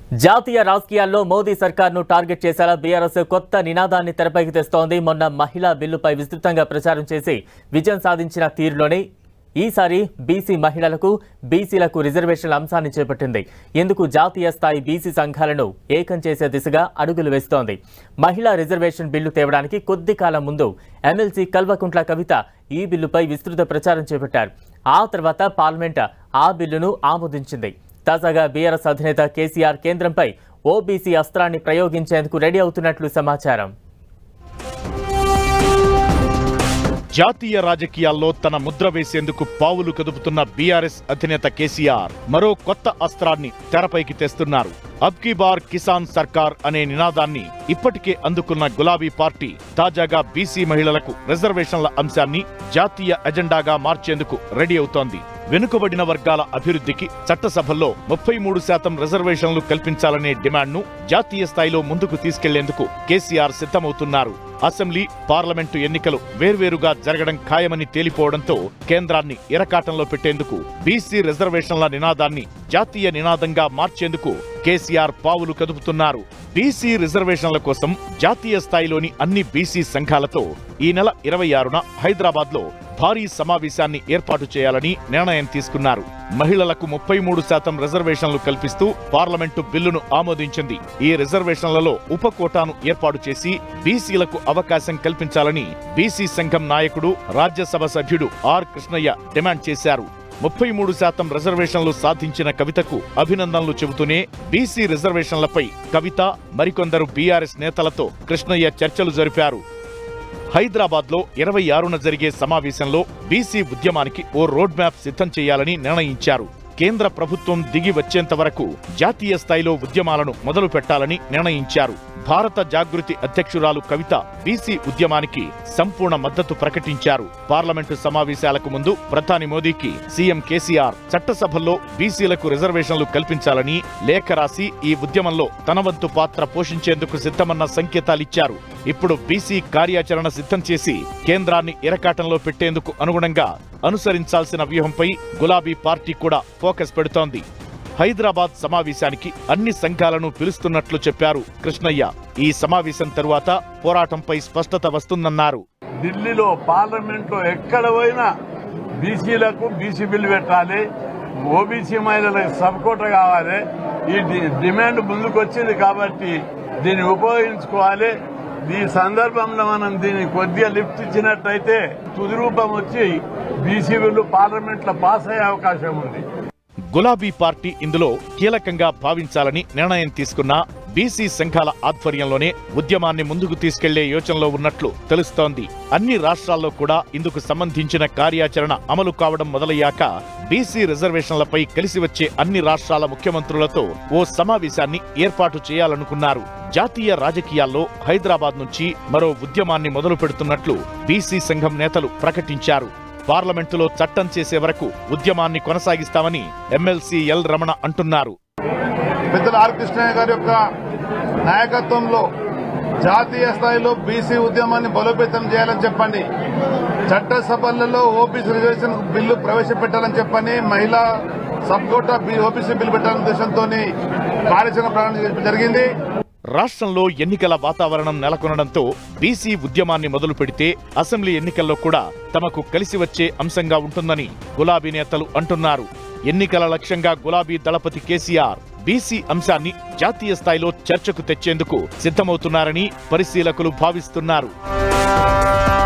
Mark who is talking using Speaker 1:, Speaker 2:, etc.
Speaker 1: జాతీయ రాజకీయాల్లో మోదీ సర్కార్ను టార్గెట్ చేసేలా బీఆర్ఎస్ కొత్త నినాదాన్ని తెరపైకి తెస్తోంది మొన్న మహిళా బిల్లుపై విస్తృతంగా ప్రచారం చేసి విజయం సాధించిన తీరులోనే ఈసారి బీసీ మహిళలకు బీసీలకు రిజర్వేషన్ల అంశాన్ని చేపట్టింది ఇందుకు జాతీయ స్థాయి బీసీ సంఘాలను ఏకం చేసే దిశగా అడుగులు వేస్తోంది మహిళా రిజర్వేషన్ బిల్లు తేవడానికి కొద్ది కాలం ముందు ఎమ్మెల్సీ కల్వకుంట్ల కవిత ఈ బిల్లుపై విస్తృత ప్రచారం చేపట్టారు ఆ తర్వాత పార్లమెంట్ ఆ బిల్లును ఆమోదించింది తాజాగా బీఆర్ఎస్ అధినేత కేసీఆర్ కేంద్రంపై ఓబీసీ అస్త్రాన్ని ప్రయోగించేందుకు రెడీ అవుతున్నట్లు సమాచారం
Speaker 2: జాతీయ రాజకీయాల్లో తన ముద్ర వేసేందుకు పావులు కదుపుతున్న బీఆర్ఎస్ అధినేత కేసీఆర్ మరో కొత్త అస్త్రాన్ని తెరపైకి తెస్తున్నారు అబ్ కీ బార్ కిసాన్ సర్కార్ అనే నినాదాన్ని ఇప్పటికే అందుకున్న గులాబీ పార్టీ తాజాగా బీసీ మహిళలకు రిజర్వేషన్ల అంశాన్ని జాతీయ ఎజెండాగా మార్చేందుకు రెడీ అవుతోంది వెనుకబడిన వర్గాల అభివృద్ధికి చట్టసభల్లో ముప్పై మూడు శాతం రిజర్వేషన్లు కల్పించాలనే డిమాండ్ను జాతీయ స్థాయిలో ముందుకు తీసుకెళ్లేందుకు కేసీఆర్ సిద్ధమవుతున్నారు అసెంబ్లీ పార్లమెంటు ఎన్నికలు వేర్వేరుగా జరగడం ఖాయమని తేలిపోవడంతో కేంద్రాన్ని ఇరకాటంలో పెట్టేందుకు బీసీ రిజర్వేషన్ల నినాదాన్ని జాతీయ నినాదంగా మార్చేందుకు కేసీఆర్ పావులు కదుపుతున్నారు బీసీ రిజర్వేషన్ల కోసం జాతీయ స్థాయిలోని అన్ని బీసీ సంఘాలతో ఈ నెల ఇరవై ఆరున హైదరాబాద్ లో భారీ సమావేశాన్ని ఏర్పాటు చేయాలని నిర్ణయం తీసుకున్నారు మహిళలకు ముప్పై మూడు శాతం రిజర్వేషన్లు కల్పిస్తూ పార్లమెంటు బిల్లును ఆమోదించింది ఈ రిజర్వేషన్లలో ఉప కోటాను ఏర్పాటు చేసి బీసీలకు అవకాశం కల్పించాలని బీసీ సంఘం నాయకుడు రాజ్యసభ సభ్యుడు ఆర్ కృష్ణయ్య డిమాండ్ చేశారు ముప్పై మూడు శాతం రిజర్వేషన్లు సాధించిన కవితకు అభినందనలు చెబుతూనే బీసీ రిజర్వేషన్లపై కవిత మరికొందరు బీఆర్ఎస్ నేతలతో కృష్ణయ్య చర్చలు జరిపారు హైదరాబాద్ లో ఇరవై ఆరున జరిగే సమావేశంలో బీసీ ఉద్యమానికి ఓ రోడ్ మ్యాప్ సిద్ధం చేయాలని నిర్ణయించారు కేంద్ర ప్రభుత్వం దిగి వచ్చేంత వరకు జాతీయ స్థాయిలో ఉద్యమాలను మొదలు పెట్టాలని నిర్ణయించారు భారత జాగృతి అధ్యక్షురాలు కవిత బీసీ ఉద్యమానికి సంపూర్ణ మద్దతు ప్రకటించారు పార్లమెంటు సమావేశాలకు ముందు ప్రధాని మోదీకి సీఎం కేసీఆర్ చట్టసభల్లో బీసీలకు రిజర్వేషన్లు కల్పించాలని లేఖ రాసి ఈ ఉద్యమంలో తన వంతు పాత్ర పోషించేందుకు సిద్ధమన్న సంకేతాలిచ్చారు ఇప్పుడు బీసీ కార్యాచరణ సిద్ధం చేసి కేంద్రాన్ని ఇరకాటంలో పెట్టేందుకు అనుగుణంగా అనుసరించాల్సిన వ్యూహంపై గులాబీ పార్టీ కూడా ఫోకస్ పెడుతోంది హైదరాబాద్ సమావేశానికి అన్ని సంఘాలను పిలుస్తున్నట్లు చెప్పారు కృష్ణయ్య ఈ సమావేశం తరువాత పోరాటంపై స్పష్టత వస్తుందన్నారు
Speaker 3: ఢిల్లీలో పార్లమెంట్లో ఎక్కడ పోయినా బీసీలకు బీసీ బిల్లు పెట్టాలి ఓబీసీ మహిళలకు సబ్కోట కావాలి ఈ డి- డిమాండ్ ముందుకు వచ్చింది కాబట్టి దీన్ని ఉపయోగించుకోవాలి ఈ సందర్భంలో మనం దీన్ని కొద్దిగా లిఫ్ట్ ఇచ్చినట్టయితే తుది రూపం వచ్చి బీసీ బిల్లు పార్లమెంట్లో పాస్ అయ్యే అవకాశం ఉంది
Speaker 2: గులాబీ పార్టీ ఇందులో కీలకంగా భావించాలని నిర్ణయం తీసుకున్న బీసీ సంఘాల ఆధ్వర్యంలోనే ఉద్యమాన్ని ముందుకు తీసుకెళ్లే యోచనలో ఉన్నట్లు తెలుస్తోంది అన్ని రాష్ట్రాల్లో కూడా ఇందుకు సంబంధించిన కార్యాచరణ అమలు కావడం మొదలయ్యాక బీసీ రిజర్వేషన్లపై కలిసి వచ్చే అన్ని రాష్ట్రాల ముఖ్యమంత్రులతో ఓ సమావేశాన్ని ఏర్పాటు చేయాలనుకున్నారు జాతీయ రాజకీయాల్లో హైదరాబాద్ నుంచి మరో ఉద్యమాన్ని మొదలు పెడుతున్నట్లు బీసీ సంఘం నేతలు ప్రకటించారు పార్లమెంటులో చట్టం చేసే వరకు ఉద్యమాన్ని కొనసాగిస్తామని ఎమ్మెల్సీ ఎల్ రమణ అంటున్నారు
Speaker 4: పెద్దల ఆర్ కృష్ణయ్య గారి యొక్క నాయకత్వంలో జాతీయ స్థాయిలో బీసీ ఉద్యమాన్ని బలోపేతం చేయాలని చెప్పండి చట్టసభలలో ఓబీసీ రిజర్వేషన్ బిల్లు ప్రవేశపెట్టాలని చెప్పని మహిళా సబ్కోటా ఓబీసీ బిల్లు పెట్టాలనే ఉద్దేశంతో కార్యాచరణ ప్రారంభించడం జరిగింది
Speaker 2: రాష్ట్రంలో ఎన్నికల వాతావరణం నెలకొనడంతో బీసీ ఉద్యమాన్ని మొదలు పెడితే అసెంబ్లీ ఎన్నికల్లో కూడా తమకు కలిసి వచ్చే అంశంగా ఉంటుందని గులాబీ నేతలు అంటున్నారు ఎన్నికల లక్ష్యంగా గులాబీ దళపతి కేసీఆర్ బీసీ అంశాన్ని జాతీయ స్థాయిలో చర్చకు తెచ్చేందుకు సిద్ధమవుతున్నారని పరిశీలకులు భావిస్తున్నారు